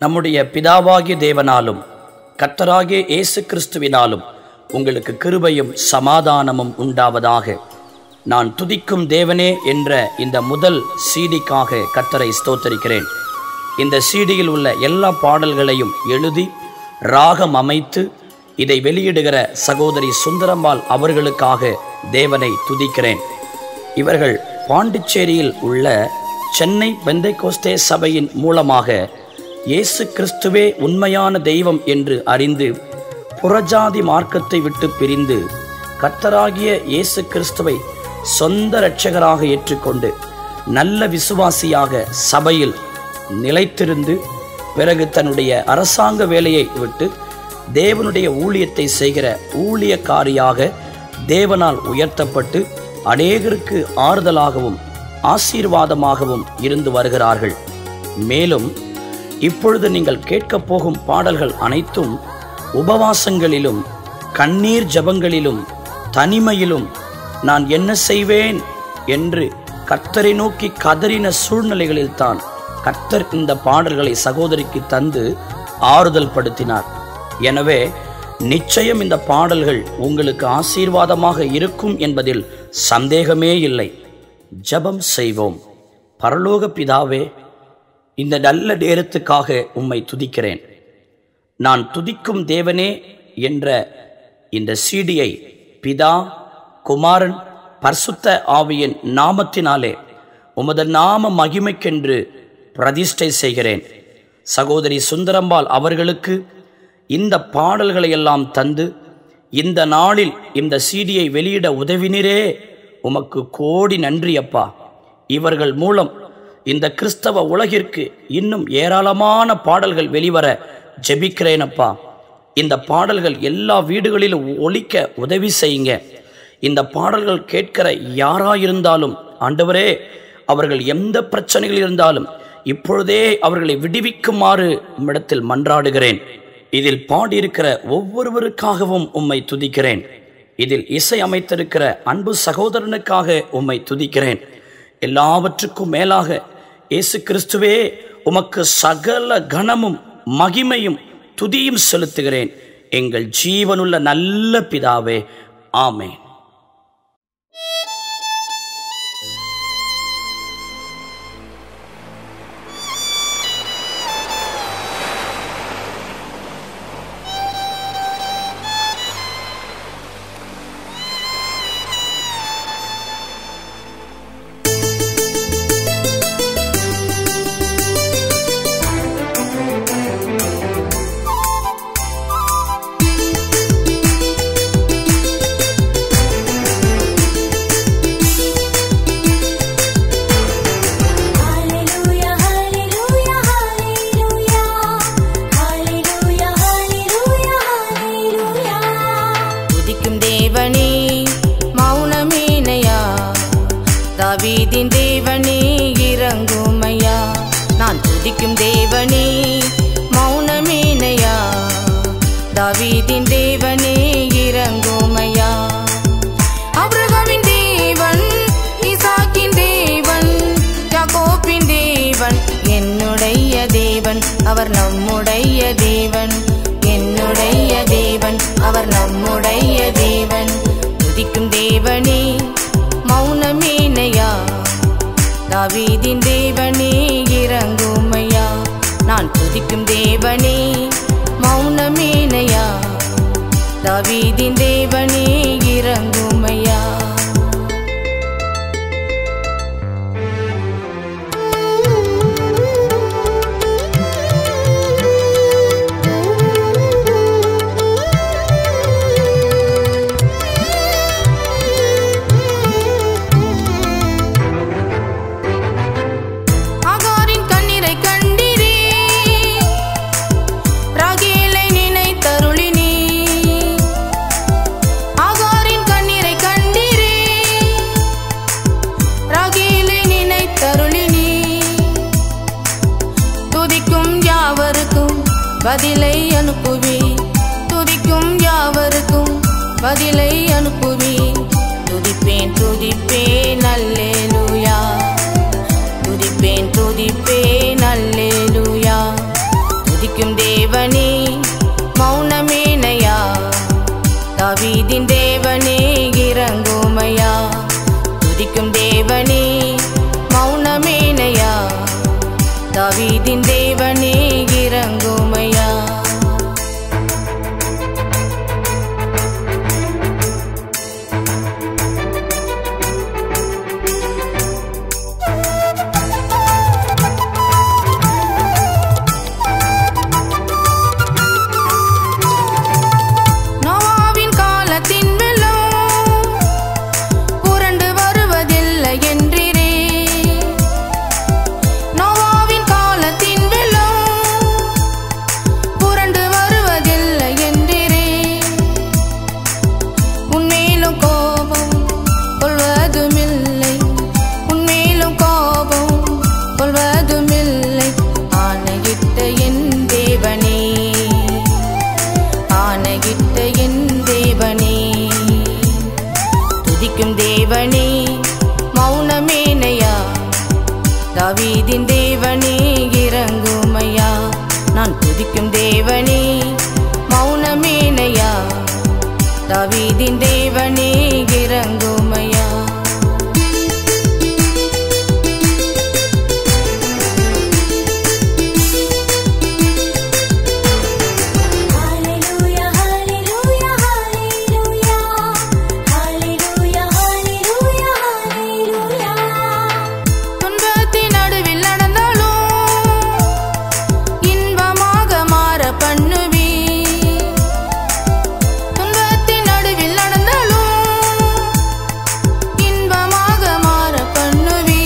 நம்முடைய பிதாவாகிய தேவனாலும் கர்த்தராகிய இயேசு கிறிஸ்துவினாலும் உங்களுக்கு கிருபையும் சமாதானமும் உண்டாவதாக நான் துதிக்கும் தேவனே என்ற இந்த முதல் சீடிக்காக கர்த்தரை ஸ்தோத்தரிக்கிறேன் இந்த சீடியில் உள்ள எல்லா பாடல்களையும் எழுதி ராகம் அமைத்து இதை வெளியிடுகிற சகோதரி சுந்தரம்பாள் அவர்களுக்காக தேவனை துதிக்கிறேன் இவர்கள் பாண்டிச்சேரியில் உள்ள சென்னை பெந்தைகோஸ்தே சபையின் மூலமாக இயேசு கிறிஸ்துவே உண்மையான தெய்வம் என்று அறிந்து புறஜாதி மார்க்கத்தை விட்டு பிரிந்து கர்த்தராகிய இயேசு கிறிஸ்துவை சொந்த இரட்சகராக ஏற்றுக்கொண்டு நல்ல விசுவாசியாக சபையில் நிலைத்திருந்து பிறகு தன்னுடைய அரசாங்க வேலையை விட்டு தேவனுடைய ஊழியத்தை செய்கிற ஊழியக்காரியாக தேவனால் உயர்த்தப்பட்டு அநேகருக்கு ஆறுதலாகவும் ஆசீர்வாதமாகவும் இருந்து வருகிறார்கள் மேலும் இப்பொழுது நீங்கள் கேட்கப் போகும் பாடல்கள் அனைத்தும் உபவாசங்களிலும் கண்ணீர் ஜபங்களிலும் தனிமையிலும் நான் என்ன செய்வேன் என்று கர்த்தரை நோக்கி கதறின சூழ்நிலைகளில்தான் கர்த்தர் இந்த பாடல்களை சகோதரிக்கு தந்து ஆறுதல் படுத்தினார் எனவே நிச்சயம் இந்த பாடல்கள் உங்களுக்கு ஆசீர்வாதமாக இருக்கும் என்பதில் சந்தேகமே இல்லை ஜெபம் செய்வோம் பரலோக பிதாவே இந்த நல்ல நேரத்துக்காக உம்மை துதிக்கிறேன் நான் துதிக்கும் தேவனே என்ற இந்த சீடியை பிதா குமாரன் பரிசுத்த ஆவியின் நாமத்தினாலே உமது நாம மகிமைக்கென்று பிரதிஷ்டை செய்கிறேன் சகோதரி சுந்தரம்பாள் அவர்களுக்கு இந்த பாடல்களை எல்லாம் தந்து இந்த நாளில் இந்த சீடியை வெளியிட உதவினரே உமக்கு கோடி நன்றி அப்பா இவர்கள் மூலம் இந்த கிறிஸ்தவ உலகிற்கு இன்னும் ஏராளமான பாடல்கள் வெளிவர ஜெபிக்கிறேனப்பா இந்த பாடல்கள் எல்லா வீடுகளிலும் ஒலிக்க உதவி செய்யுங்க இந்த பாடல்கள் கேட்கிற யாராயிருந்தாலும் ஆண்டவரே அவர்கள் எந்த பிரச்சனைகள் இருந்தாலும் இப்பொழுதே அவர்களை விடுவிக்குமாறு உம்மிடத்தில் மன்றாடுகிறேன் இதில் பாடியிருக்கிற ஒவ்வொருவருக்காகவும் உம்மை துதிக்கிறேன் இதில் இசை அமைத்திருக்கிற அன்பு சகோதரனுக்காக உம்மை துதிக்கிறேன் எல்லாவற்றுக்கும் மேலாக இயேசு கிறிஸ்துவே உமக்கு சகல கனமும் மகிமையும் துதியும் செலுத்துகிறேன் எங்கள் ஜீவனுள்ள நல்ல பிதாவே ஆமேன் Hallelujah, hallelujah, hallelujah. Hallelujah, hallelujah, hallelujah. துதிக்கும் தேவனே மௌனமேனையா தாவீதின் தேவனே இறங்குமையா நான் துதிக்கும் தேவனே மௌனமேனையா தாவீதின் தேவனே இறங்குமையா அபிரகாமின் தேவன் ஈசாக்கின் தேவன் யாக்கோப்பின் தேவன் என்னுடைய தேவன் அவர் நம்முடைய தேவன் என்னுடைய தேவன் அவர் நம்முடைய தேவன் துதிக்கும் தேவனே மௌனமேனையா தாவீதின் தேவனே இறங்குமையா நான் துதிக்கும் தேவனே மௌனமேனையா தாவீதின் தேவனே இறங்குமையா ஆகாரின் கண்ணீரை கண்டிரே ராகேலை நினைத்தருளினே ஆகாரின் கண்ணீரை கண்டிரே ராகேலை நினைத்தருளினே துதிக்கும் யாவருக்கும் பதிலை அனுப்புவே துதிக்கும் யாவருக்கும் பதிலை அனுப்புவே துதிப்பேன் துதிப்பேன் அல்லேலூயா துதிப்பேன் துதிப்பேன் அல்லேலூயா தாவீதின் தேவனே இறங்குமையா நோவாவின் காலத்தின் வெள்ளம் புரண்டு வருவதில்லை என்றிரே நோவாவின் காலத்தின் வெள்ளம் புரண்டு வருவதில்லை என்றிரே உன்மேலும் கோபம் கொள்வதுமில்லை உன்மேலும் கோபம் கொள்வதுமில்லை ஆணையிட்ட என் தேவனே ஆணையிட்ட என் தேவனே துதிக்கும் தேவனே மௌனமேனையா தாவீதின் தேவனே இறங்குமையா நான் துதிக்கும் தேவனே மௌனமேனையா தாவீதின் தேவனே இறங்குமையா Hallelujah, hallelujah, hallelujah. Hallelujah, hallelujah, hallelujah. துன்பத்தின் நடுவில் நடந்தாலும் இன்பமாக மாற பண்ணுவி துன்பத்தின் நடுவில் நடந்தாலும் இன்பமாக மாற பண்ணுவி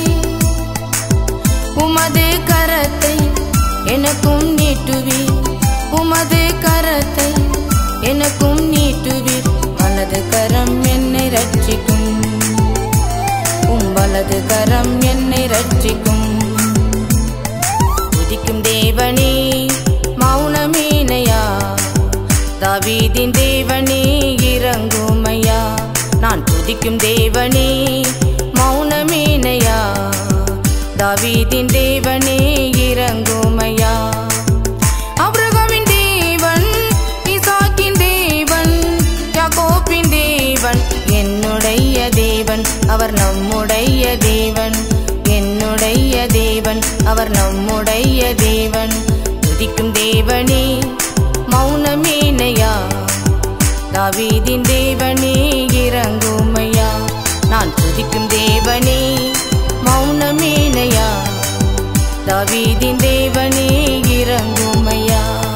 உமது கரத்தை எனக்கும் நீட்டுவி உமது கரத்தை எனக்கும் நீட்டுவீர் வலது கரம் என்னை ரட்சிக்கும் உம் வலது கரம் என்னை ரட்சிக்கும் துதிக்கும் தேவனே மௌனமேனையா தாவீதின் தேவனே இறங்குமையா நான் துதிக்கும் தேவனே மௌனமேனையா தாவீதின் தேவனே இறங்குமையா அப்ரகாமின் தேவன் ஈசாக்கின் தேவன் யாக்கோப்பின் தேவன் என்னுடைய தேவன் அவர் நம்முடைய தேவன் என்னுடைய தேவன் அவர் நம்முடைய தேவன் துதிக்கும் தேவனே மௌனமேனையா தாவீதின் தேவனே இறங்குமையா நான் துதிக்கும் தேவனே மௌனமேனையா தாவீதின் தேவனே இறங்குமையா